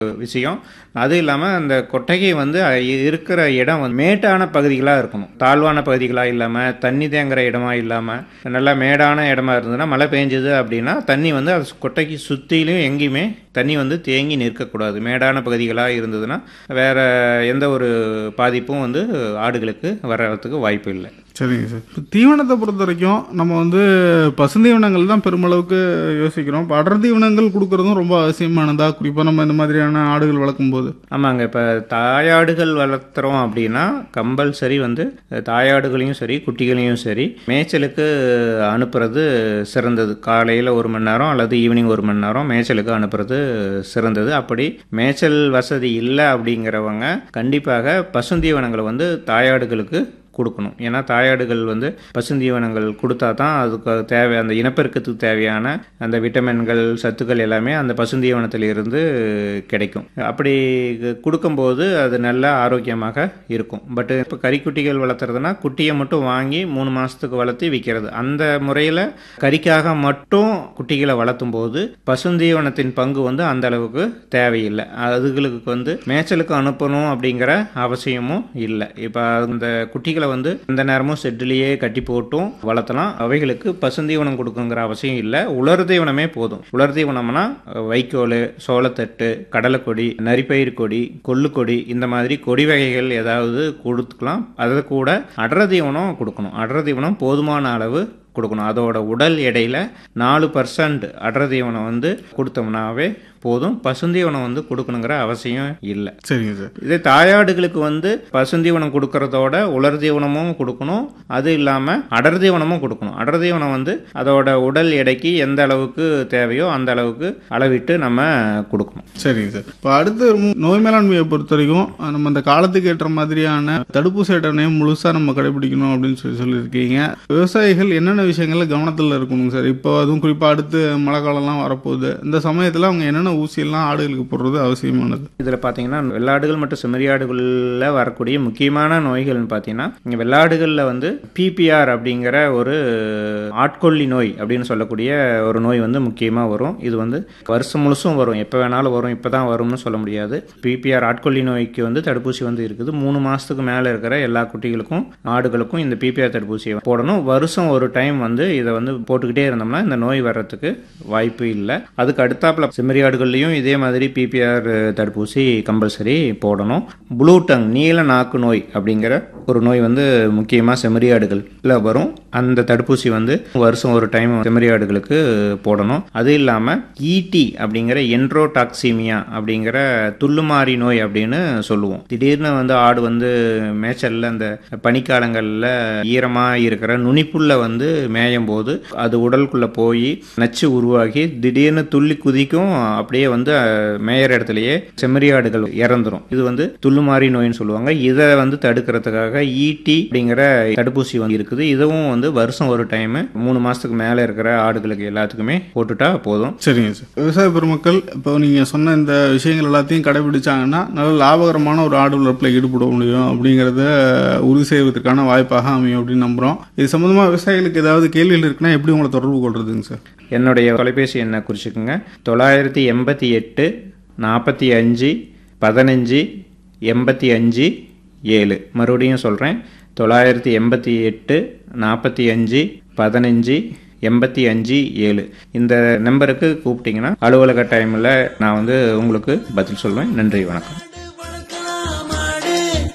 விஷயம் அது இல்லாமல் அந்த கொட்டகை வந்து இருக்கிற இடம் வந்து மேட்டான பகுதிகளாக இருக்கணும் தாழ்வான பகுதிகளாக இல்லாமல் தண்ணி தேங்குற இடமா இல்லாமல் நல்லா மேடான இடமா இருந்ததுன்னா மழை பெஞ்சது அப்படின்னா தண்ணி வந்து அது கொட்டைக்கு சுற்றிலும் எங்கேயுமே தண்ணி வந்து தேங்கி நிற்கக்கூடாது மேடான பகுதிகளாக இருந்ததுன்னா வேற எந்த ஒரு பாதிப்பும் வந்து ஆடுகளுக்கு வர்றதுக்கு வாய்ப்பு இல்லை சரிங்க சார் இப்போ தீவனத்தை பொறுத்த வரைக்கும் நம்ம வந்து பசுந்தீவனங்கள் தான் பெருமளவுக்கு யோசிக்கிறோம் இப்போ அடர் தீவனங்கள் கொடுக்கறதும் ரொம்ப அவசியமானதா குறிப்பாக நம்ம இந்த மாதிரியான ஆடுகள் வளர்க்கும் போது ஆமாங்க இப்போ தாயாடுகள் வளர்த்துறோம் அப்படின்னா கம்பல்சரி வந்து தாயாடுகளையும் சரி குட்டிகளையும் சரி மேய்ச்சலுக்கு அனுப்புறது சிறந்தது காலையில் ஒரு மணி நேரம் அல்லது ஈவினிங் ஒரு மணி நேரம் மேய்ச்சலுக்கு அனுப்புறது சிறந்தது அப்படி மேய்ச்சல் வசதி இல்லை அப்படிங்கிறவங்க கண்டிப்பாக பசுந்தீவனங்களை வந்து தாயாடுகளுக்கு கொடுக்கணும் ஏன்னா தாயாடுகள் வந்து பசுந்தீவனங்கள் கொடுத்தா தான் அதுக்கு தேவை அந்த இனப்பெருக்கத்துக்கு தேவையான அந்த விட்டமின்கள் சத்துக்கள் எல்லாமே அந்த பசுந்தீவனத்தில் இருந்து கிடைக்கும் அப்படி கொடுக்கும்போது அது நல்ல ஆரோக்கியமாக இருக்கும் பட் இப்போ கறிக்குட்டிகள் வளர்த்துறதுனா குட்டியை மட்டும் வாங்கி மூணு மாதத்துக்கு வளர்த்து விற்கிறது அந்த முறையில் கறிக்காக மட்டும் குட்டிகளை வளர்த்தும் போது பசுந்தீவனத்தின் பங்கு வந்து அந்த அளவுக்கு தேவையில்லை அதுகளுக்கு வந்து மேய்ச்சலுக்கு அனுப்பணும் அப்படிங்கிற அவசியமும் இல்லை இப்போ அந்த குட்டிகளை வந்து இந்த நேரமும் செட்டிலேயே கட்டி போட்டும் வளர்த்தலாம் அவைகளுக்கு பசுந்தீவனம் கொடுக்குங்கிற அவசியம் இல்லை உலர் தீவனமே போதும் உலர் தீவனம்னா வைக்கோல் சோளத்தட்டு கடலைக்கொடி நரிப்பயிர் கொடி கொள்ளுக்கொடி இந்த மாதிரி கொடி வகைகள் ஏதாவது கொடுத்துக்கலாம் அதை கூட அடர தீவனம் கொடுக்கணும் அடர தீவனம் போதுமான அளவு கொடுக்கணும் அதோட உடல் எடையில் நாலு பர்சன்ட் அடர் தீவனம் வந்து கொடுத்தோம்னாவே போதும் பசுந்தீவனம் வந்து கொடுக்கணுங்கிற அவசியம் இல்லை சரிங்க சார் இதே தாயாடுகளுக்கு வந்து பசுந்தீவனம் கொடுக்கறதோட உலர் தீவனமும் கொடுக்கணும் அது இல்லாமல் அடர் தீவனமும் கொடுக்கணும் அடர் தீவனம் வந்து அதோட உடல் எடைக்கு எந்த அளவுக்கு தேவையோ அந்த அளவுக்கு அளவிட்டு நம்ம கொடுக்கணும் சரிங்க சார் இப்போ அடுத்து ரொம்ப நோய் மேலாண்மையை பொறுத்த வரைக்கும் அஹ், நம்ம இந்த காலத்துக்கு ஏற்ற மாதிரியான தடுப்பூசி அட்டனையும் முழுசாக நம்ம கடைபிடிக்கணும் அப்படின்னு சொல்லி சொல்லியிருக்கீங்க விவசாயிகள் என்னென்ன விஷயங்கள்ல கவனத்தில் இருக்கணுங்க சார் இப்போ அதுவும் குறிப்பாக அடுத்து மழை காலம்லாம் வரப்போகுது இந்த சமயத்தில் அவங்க என்னென்ன ஊசியெல்லாம் ஆடுகளுக்கு போடுறது அவசியமானது இதில் பார்த்தீங்கன்னா வெள்ளாடுகள் மற்றும் செம்மறியாடுகளில் வரக்கூடிய முக்கியமான நோய்கள்னு பார்த்தீங்கன்னா இங்கே வெள்ளாடுகளில் வந்து பிபிஆர் அப்படிங்கிற ஒரு ஆட்கொல்லி நோய் அப்படின்னு சொல்லக்கூடிய ஒரு நோய் வந்து முக்கியமாக வரும் இது வந்து வருஷம் முழுசும் வரும் எப்போ வேணாலும் வரும் இப்போ தான் வரும்னு சொல்ல முடியாது பிபிஆர் ஆட்கொல்லி நோய்க்கு வந்து தடுப்பூசி வந்து இருக்குது மூணு மாதத்துக்கு மேலே இருக்கிற எல்லா குட்டிகளுக்கும் ஆடுகளுக்கும் இந்த பிபிஆர் தடுப்பூசியை போடணும் வருஷம் ஒரு டைம் வந்து இதை வந்து போட்டுக்கிட்டே இருந்தோம்னா இந்த நோய் வர்றதுக்கு வாய்ப்பு இல்லை அதுக்கு அடுத்தாப்புல செம்மறியாடுகள்லையும் இதே மாதிரி பிபிஆர் தடுப்பூசி கம்பல்சரி போடணும் ப்ளூ டங் நீல நாக்கு நோய் அப்படிங்கிற ஒரு நோய் வந்து முக்கியமாக செம்மறியாடுகளில் வரும் அந்த தடுப்பூசி வந்து வருஷம் ஒரு டைம் செம்மறியாடுகளுக்கு போடணும் அது இல்லாமல் ஈடி அப்படிங்கிற என்ட்ரோடாக்சிமியா அப்படிங்கிற துள்ளுமாறி நோய் அப்படின்னு சொல்லுவோம் திடீர்னு வந்து ஆடு வந்து மேய்ச்சலில் அந்த பனிக்காலங்களில் ஈரமாக இருக்கிற நுனிப்புல்ல வந்து மேயும் போது அது உடலுக்குள்ளே போய் நச்சு உருவாகி திடீர்னு துள்ளி குதிக்கும் அப்படியே வந்து அஹ், மேயற இடத்துலயே செம்மறியாடுகள் இறந்துரும் இது வந்து துள்ளுமாறி நோயின்னு சொல்லுவாங்க இதை வந்து தடுக்கிறதுக்காக ஈடி அப்படிங்கிற தடுப்பூசி வந்து இருக்குது இதுவும் வந்து வருஷம் ஒரு டைம் மூணு மாசத்துக்கு மேலே இருக்கிற ஆடுகளுக்கு எல்லாத்துக்குமே போட்டுட்டா போதும் சரிங்க சார் விவசாய பெருமக்கள் இப்போ நீங்கள் சொன்ன இந்த விஷயங்கள் எல்லாத்தையும் கடைபிடிச்சாங்கன்னா நல்ல லாபகரமான ஒரு ஆடு வளர்ப்பில் ஈடுபட முடியும் அப்படிங்கிறத உறுதி செய்வதற்கான வாய்ப்பாக அமையும் அப்படின்னு நம்புகிறோம் இது சம்மந்தமாக விவசாயிகளுக்கு ஏதாவது கேள்விகள் இருக்குன்னா எப்படி உங்களை தொடர்பு கொள்றதுங்க சார் என்னுடைய தொலைபேசி எண்ணை குறிச்சுக்குங்க தொள்ளாயிரத்தி எண்பத்தி எட்டு நாற்பத்தி அஞ்சு பதினஞ்சு எண்பத்தி அஞ்சு ஏழு மறுபடியும் சொல்கிறேன் தொள்ளாயிரத்தி எண்பத்தி எட்டு நாற்பத்தி அஞ்சு பதினஞ்சு எண்பத்தி அஞ்சு ஏழு இந்த நம்பருக்கு கூப்பிட்டீங்கன்னா அலுவலக டைமில் நான் வந்து உங்களுக்கு பதில் சொல்வேன் நன்றி வணக்கம் வணக்கம் மாடு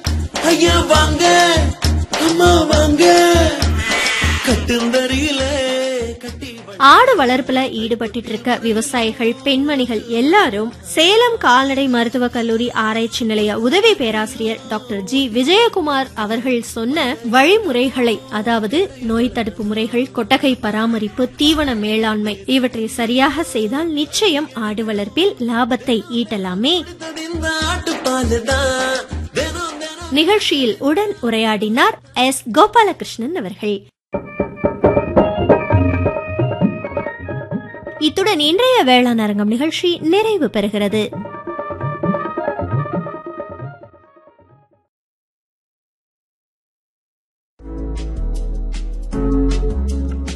ஐயா வாங்க அம்மா வாங்க கட்டுந்தறியில கட்டி வ- ஆடு வளர்ப்புல ஈடுபட்டு இருக்க விவசாயிகள் பெண்மணிகள் எல்லாரும் சேலம் கால்நடை மருத்துவக் கல்லூரி ஆராய்ச்சி நிலைய உதவி பேராசிரியர் டாக்டர் ஜி விஜயகுமார் அவர்கள் சொன்ன வழிமுறைகளை அதாவது நோய் தடுப்பு முறைகள் கொட்டகை பராமரிப்பு தீவன மேலாண்மை இவற்றை சரியாக செய்தால் நிச்சயம் ஆடு வளர்ப்பில் லாபத்தை ஈட்டலாமே இந்த ஆட்டுப்பாலு தான் தினம் தினம் நிகழ்ச்சியில் உடன் உரையாடினார் எஸ் கோபாலகிருஷ்ணன் அவர்கள் இத்துடன் இன்றைய வேளாண் அரங்கம் நிகழ்ச்சி நிறைவு பெறுகிறது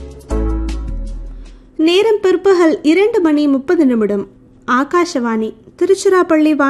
நேரம் பிற்பகல் இரண்டு மணி முப்பது நிமிடம் ஆகாஷவாணி திருச்சிராப்பள்ளி